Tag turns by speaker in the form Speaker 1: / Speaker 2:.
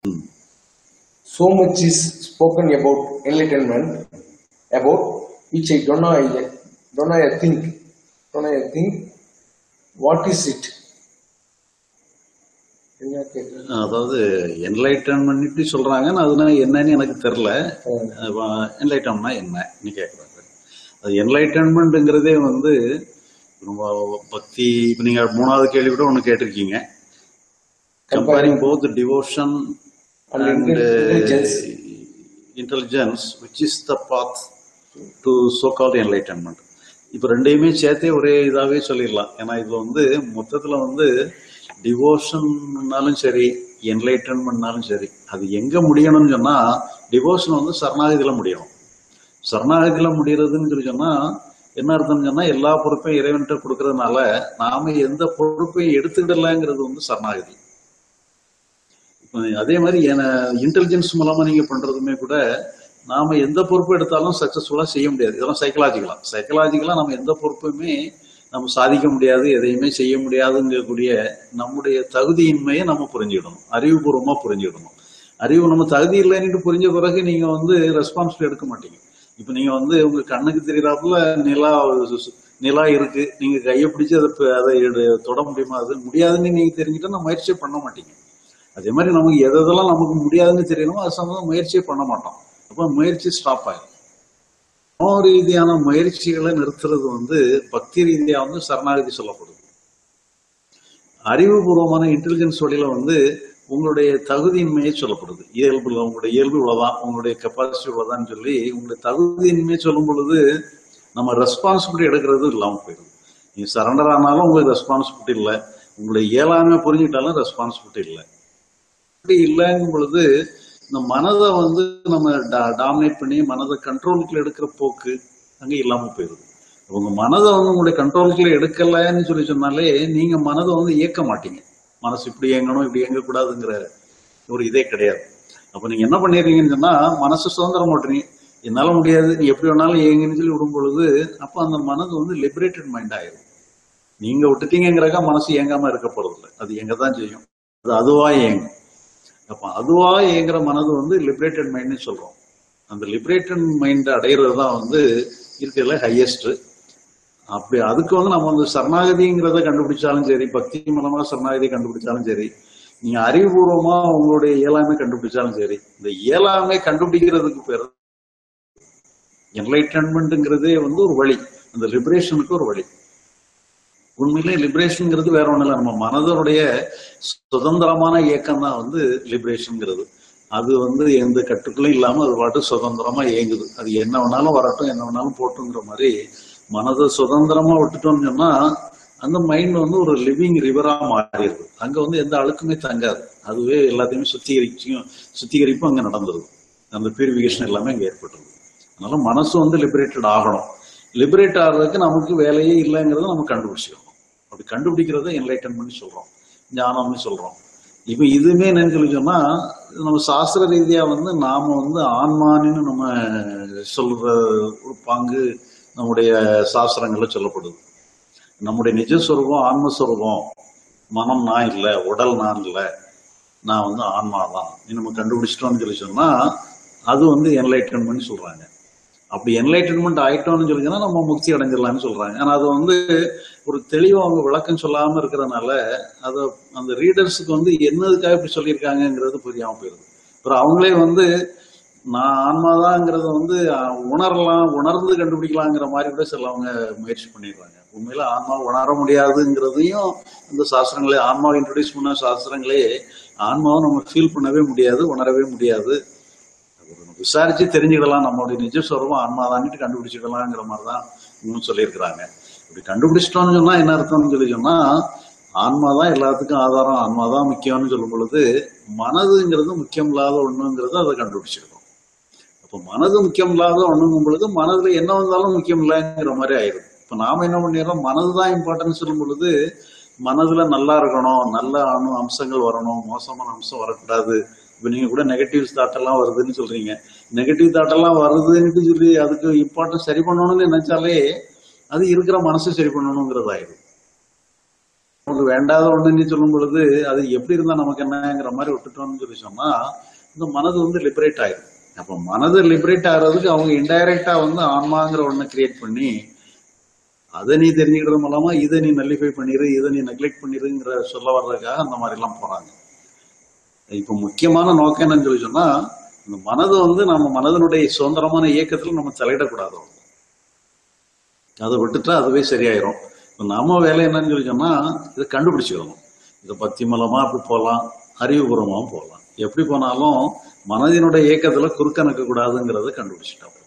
Speaker 1: so much is spoken about enlightenment, about which I don't know, I don't know, I think, don't know, I think, what is it? என்ன கேக்குறது?
Speaker 2: அதாவது enlightenment சொல்றாங்க நான் அதனால என்னன்னு எனக்கு தெரியல என்லைட்டம்னா என்ன நீ கேட்குறாங்க அது என்லைட்டன்மெண்ட்ங்கிறதே வந்து ரொம்ப பக்தி இப்போ நீங்க மூணாவது கேள்வி கூட ஒன்று கேட்டிருக்கீங்க comparing both devotion
Speaker 1: And
Speaker 2: and
Speaker 1: intelligence.
Speaker 2: Intelligence which is the path to so called enlightenment இப்போ ரெண்டையுமே சேர்த்தே ஒரே இதாகவே சொல்லிடலாம் ஏன்னா இதுல வந்து மொத்தத்தில் வந்து டிவோஷன்னாலும் சரி என்லைட்டன்மெண்ட்னாலும் சரி அது எங்க முடியணும்னு சொன்னா டிவோஷன் வந்து சரணாகதியில முடியணும் சரணாகதியில முடியறதுன்னு சொல்லி சொன்னா என்ன அர்த்தம்னு சொன்னா எல்லா பொறுப்பையும் இறைவன்கிட்ட கொடுக்கறதுனால நாம எந்த பொறுப்பையும் எடுத்துக்கிடலங்கிறது வந்து சரணாகதி இப்ப அதே மாதிரி இன்டெலிஜென்ஸ் மூலமா நீங்க பண்றதுமே கூட நாம எந்த பொறுப்பு எடுத்தாலும் சக்சஸ்ஃபுல்லா செய்ய முடியாது இதெல்லாம் சைக்கலாஜிக்கலா சைக்கலாஜிக்கலா நம்ம எந்த பொறுப்புமே நம்ம சாதிக்க முடியாது எதையுமே செய்ய முடியாதுங்கக்கூடிய நம்முடைய தகுதியின்மையை நம்ம புரிஞ்சுக்கணும் அறிவுபூர்வமா புரிஞ்சுக்கணும் அறிவு நம்ம தகுதி இல்லைன்னு புரிஞ்ச பிறகு நீங்க வந்து ரெஸ்பான்சிபிலிட்டி எடுக்க மாட்டீங்க இப்ப நீங்க வந்து உங்க கண்ணுக்கு தெரியறாப்புல நிலா நிலா இருக்கு நீங்க கையை பிடிச்சு அதை ப- அதை எடு- தொட முடியுமா அது முடியாதுன்னு நீங்க தெரிஞ்சுட்டா நான் முயற்சியே பண்ண மாட்டீங்க அதே மாதிரி நமக்கு எது எதெல்லாம் நமக்கு முடியாதுன்னு தெரியணுமோ அது சம்பந்தம் முயற்சியே பண்ண மாட்டோம் அப்ப முயற்சி ஸ்டாப் ஆயிடும் மனோ ரீதியான முயற்சிகளை நிறுத்துறது வந்து பக்தி ரீதியா வந்து சரணாகதி சொல்லப்படுது அறிவுபூர்வமான இன்டெலிஜென்ஸ் வழியில வந்து உங்களுடைய தகுதியின்மையை சொல்லப்படுது இயல்புல உங்களுடைய இயல்பு இவ்வளவுதான் உங்களுடைய கெப்பாசிட்டி இவ்வளவுதான் சொல்லி உங்களுடைய தகுதியின்மையை சொல்லும் பொழுது நம்ம ரெஸ்பான்சிபிலிட்டி எடுக்கிறது இல்லாம போயிடுது நீங்க சரண்டர் ஆனாலும் உங்களுக்கு ரெஸ்பான்சிபிலிட்டி இல்லை உங்களுடைய இயலாமை புரிஞ்சுக்கிட்டாலும் ரெஸ்பான்சிபிலிட்டி இல்லை அப்படி இல்லைங்கும் பொழுது இந்த மனதை வந்து நம்ம டாமினேட் பண்ணி மனதை கண்ட்ரோலுக்குள்ள எடுக்கிற போக்கு அங்க இல்லாம போயிருது உங்க மனதை வந்து உங்களுடைய கண்ட்ரோலுக்குள்ள எடுக்கலைன்னு சொல்லி சொன்னாலே நீங்க மனதை வந்து இயக்க மாட்டீங்க மனசு இப்படி இயங்கணும் இப்படி இயங்க கூடாதுங்கிற ஒரு இதே கிடையாது அப்ப நீங்க என்ன பண்ணிடுறீங்கன்னு சொன்னா மனசு சுதந்திரம் ஓட்டுறீங்க என்னால முடியாது நீ எப்படி வேணாலும் இயங்குன்னு சொல்லி விடும் பொழுது அப்ப அந்த மனது வந்து லிபரேட்டட் மைண்ட் ஆயிரும் நீங்க விட்டுட்டீங்கிறக்கா மனசு இயங்காம இருக்க போறது இல்லை அது எங்க தான் செய்யும் அது அதுவா இயங்கும் அப்ப அதுவா இயங்குற மனது வந்து லிபரேட்டட் மைண்ட்னு சொல்றோம் அந்த லிபரேட்டட் மைண்ட் அடையிறது தான் வந்து இருக்கிறதுல ஹையஸ்ட் அப்படி அதுக்கு வந்து நம்ம வந்து சரணாகதிங்கிறத கண்டுபிடிச்சாலும் சரி பக்தி மூலமா சரணாகதி கண்டுபிடிச்சாலும் சரி நீங்க அறிவுபூர்வமா உங்களுடைய இயலாமை கண்டுபிடிச்சாலும் சரி இந்த இயலாமை கண்டுபிடிக்கிறதுக்கு பேர் என்லைட்டன்மெண்ட்ங்கிறதே வந்து ஒரு வழி அந்த லிபரேஷனுக்கு ஒரு வழி உண்மையிலே லிபரேஷன்ங்கிறது வேற ஒண்ணும் இல்லை நம்ம மனதனுடைய சுதந்திரமான இயக்கம் தான் வந்து லிபரேஷன்ங்கிறது அது வந்து எந்த கட்டுக்குள்ளும் இல்லாம அது பாட்டு சுதந்திரமா இயங்குது அது என்ன வேணாலும் வரட்டும் என்ன வேணாலும் போட்டுங்கிற மாதிரி மனதை சுதந்திரமா விட்டுட்டோம்னு சொன்னா அந்த மைண்ட் வந்து ஒரு லிவிங் ரிவரா மாறிடுது அங்க வந்து எந்த அழுக்குமே தங்காது அதுவே எல்லாத்தையுமே சுத்திகரிச்சும் சுத்திகரிப்பும் அங்க நடந்துருது அந்த பியூரிபிகேஷன் எல்லாமே அங்க ஏற்பட்டுருது அதனால மனசு வந்து லிபரேட்டட் ஆகணும் லிபரேட் ஆகிறதுக்கு நமக்கு வேலையே இல்லைங்கிறத நம்ம கண்டுபிடிச்சிக்கணும் அப்படி கண்டுபிடிக்கிறத என்லைட்டன்மெண்ட் சொல்றோம் ஞானம்னு சொல்றோம் இப்ப இதுவுமே என்னன்னு சொல்லி சொன்னா நம்ம சாஸ்திர ரீதியா வந்து நாம வந்து ஆன்மான்னு நம்ம சொல்ற ஒரு பங்கு நம்முடைய சாஸ்திரங்கள்ல சொல்லப்படுது நம்முடைய நிஜஸ்வரூபம் ஆன்மஸ்வரூபம் மனம் நான் இல்லை உடல் நான் இல்லை நான் வந்து ஆன்மா தான் நம்ம கண்டுபிடிச்சிட்டோம்னு சொல்லி சொன்னா அது வந்து என்லைட்டன்மெண்ட் சொல்றாங்க அப்படி என்லைட்டன்மெண்ட் ஆயிட்டோம்னு சொல்லி சொன்னா நம்ம முக்தி அடைஞ்சிடலாம்னு சொல்றாங்க ஆனா அது வந்து ஒரு தெளிவா அவங்க விளக்கம் சொல்லாம இருக்கிறதுனால அதை அந்த ரீடர்ஸுக்கு வந்து என்னதுக்காக இப்படி சொல்லியிருக்காங்கங்கிறது புரியாம போயிருது அப்புறம் அவங்களே வந்து நான் ஆன்மாதாங்கிறத வந்து அஹ், உணரலாம் உணர்ந்து கண்டுபிடிக்கலாங்கிற மாதிரி கூட சிலவங்க முயற்சி பண்ணிடுறாங்க உண்மையில ஆன்மா உணர முடியாதுங்கிறதையும் இந்த சாஸ்திரங்களே ஆன்மாவை இன்ட்ரடியூஸ் பண்ண சாஸ்திரங்களே ஆன்மாவை நம்ம ஃபீல் பண்ணவே முடியாது உணரவே முடியாது விசாரிச்சு தெரிஞ்சுக்கலாம் நம்மளுடைய நிஜஸ்வரூபம் ஆன்மாதான்ட்டு கண்டுபிடிச்சிக்கலாங்கிற மாதிரி தான் இன்னும் சொல்லியிருக்கிறாங்க இப்படி கண்டுபிடிச்சிட்டோம்னு சொன்னா என்ன அர்த்தம்னு சொல்லி சொன்னா ஆன்மாதான் எல்லாத்துக்கும் ஆதாரம் ஆன்மாதான் முக்கியம்னு சொல்லும் பொழுது மனதுங்கிறது முக்கியம் இல்லாத ஒண்ணுங்கிறத அதை கண்டுபிடிச்சிருக்கோம் அப்ப மனது முக்கியம் இல்லாத ஒண்ணுங்கும் பொழுது மனதுல என்ன வந்தாலும் முக்கியம் இல்லைங்கிற மாதிரி ஆயிடும் இப்ப நாம என்ன பண்ணிடுறோம் மனதுதான் இம்பார்ட்டன்ஸ் சொல்லும் பொழுது மனதுல நல்லா இருக்கணும் நல்ல அணு அம்சங்கள் வரணும் மோசமான அம்சம் வரக்கூடாது இப்ப நீங்க கூட நெகட்டிவ் தாட் எல்லாம் வருதுன்னு சொல்றீங்க நெகட்டிவ் தாட் எல்லாம் வருதுன்னு சொல்லி அதுக்கு இம்பார்ட்டன்ஸ் சரி பண்ணணும்னு நினைச்சாலே அது இருக்கிற மனசை சரி பண்ணணுங்கிறது ஆயிடும் நமக்கு வேண்டாத ஒண்ணுன்னு சொல்லும் பொழுது அது எப்படி இருந்தா நமக்கு என்னங்கிற மாதிரி விட்டுட்டோம்னு சொல்லி சொன்னா இந்த மனது வந்து லிபரேட் ஆயிடும் அப்ப மனது லிபரேட் ஆகிறதுக்கு அவங்க இன்டைரக்டா வந்து ஆன்மாங்கிற ஒண்ணை கிரியேட் பண்ணி அதை நீ தெரிஞ்சுக்கிறது மூலமா இதை நீ நல்லிஃபை பண்ணிரு இதை நீ நெக்லெக்ட் பண்ணிருங்கிற சொல்ல வர்றதுக்காக அந்த மாதிரி எல்லாம் போறாங்க இப்ப முக்கியமான நோக்கம் என்னன்னு சொல்லி சொன்னா இந்த மனது வந்து நம்ம மனதனுடைய சுதந்திரமான இயக்கத்துல நம்ம தலையிடக்கூடாது அதை விட்டுட்டா அதுவே சரியாயிரும் இப்ப நம்ம வேலை என்னன்னு சொல்லி சொன்னா இதை கண்டுபிடிச்சிக்கணும் இதை பக்தி மூலமா அப்படி போகலாம் அறிவுபூர்வமாவும் போகலாம் எப்படி போனாலும் மனதினுடைய இயக்கத்துல குறுக்க நிற்க கூடாதுங்கிறத கண்டுபிடிச்சிட்டோம்